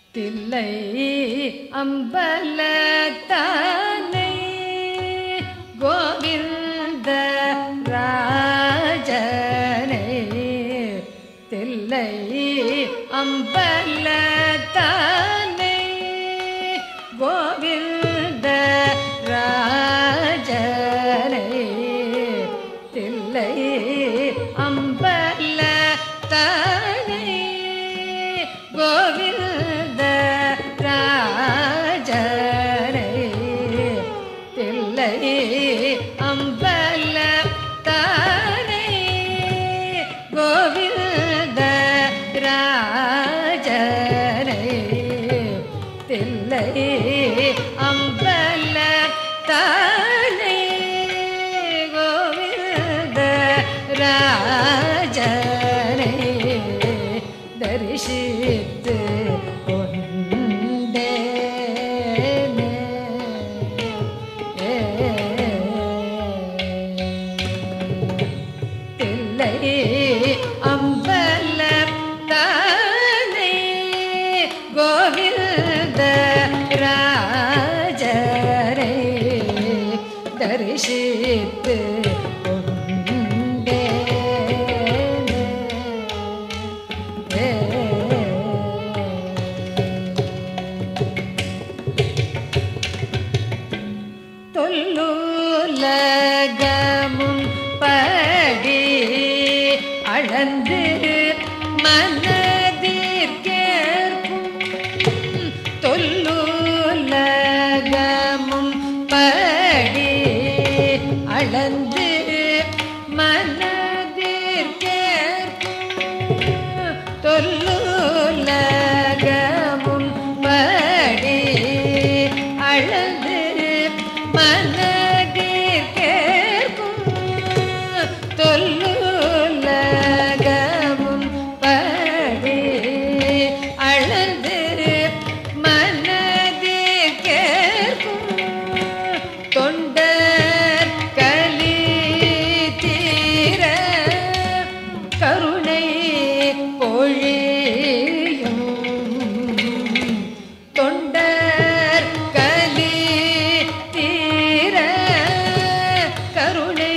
தில்லை அம்பலத்தானை கோவிந்த ராஜனை தில்லை அம்பலத்தானை கோவிந்த ராஜனை தில்லை அம்பலத்தானை கோவிந்த ராஜனை தில்லை அம்பலத்தானை கோவிந்த ராஜனை தில்லை அம்பலத்தானை கோவிந்த ராஜனை தரிசித்து கொண்டேனே. தில்லை அம்பலத்தானை கோவிந்த ராஜரை தரிசித்து தொல்லுலகமும் படி அளந்து மனதிற்கேற்கும் தொல்லுலகமும் படி அளந்து மனதிற்கேற்கும் தொல்லுலகமும் படி அளந்து மனதிற்கேற்கும் தொல்லுலகமும் படி அளந்து மனதிற்கேற்கும் தொண்டர் கலி தீர கருணை பொழியும் தொண்டர் கலி தீர கருணை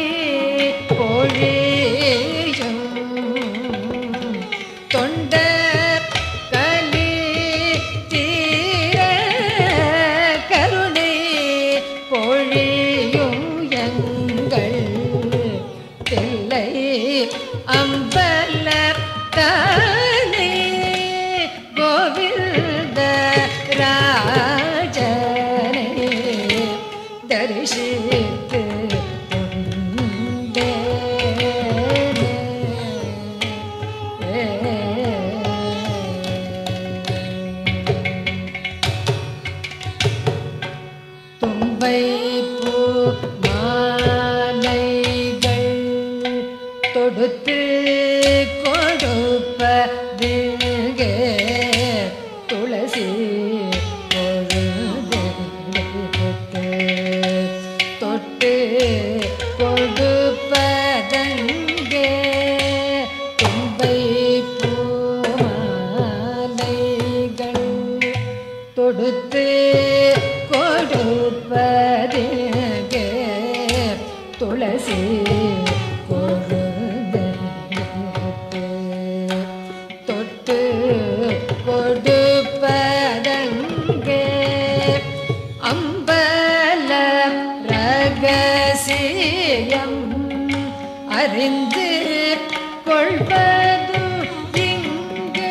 பொழியும் தொண்டர் கலி தீர கருணை பொழியும் எங்கள் தில்லை அம்பலத்தானே கோவிந்த ராஜனை தரிசித்து தும்பை பூ மாலைகள் தொடுத்து கொடுப்பதில்கே துளசி பொழுதெடுத்து தொட்டு கொடுப்பதங்கே தும்பை பூ மாலைகள் தொடுத்து கொடுப்பதே துளசி கொழுந்தெடுத்து தொட்டு கொடுப்பதங்கே அம்பல ரகசியம் அறிந்து கொள்வது இங்கே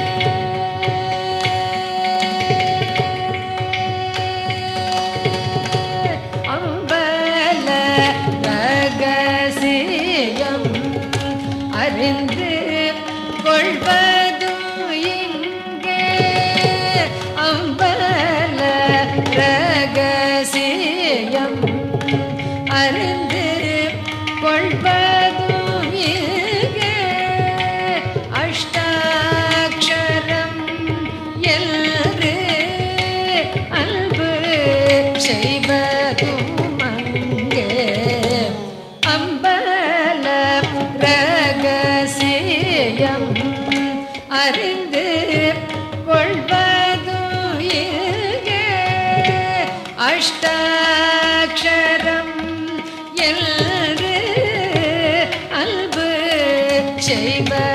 அம்பல ரகசியம் அறிந்து கொள்வதும் இங்கே அம்பல ரகசியம் அறிந்து கொள்வதும் இங்கே அஷ்டாட்சரம் எல்று அன்பு செய்வதும் அங்கே அம்பல ரகசியம் அறிந்து கொள்வதும் செய்வ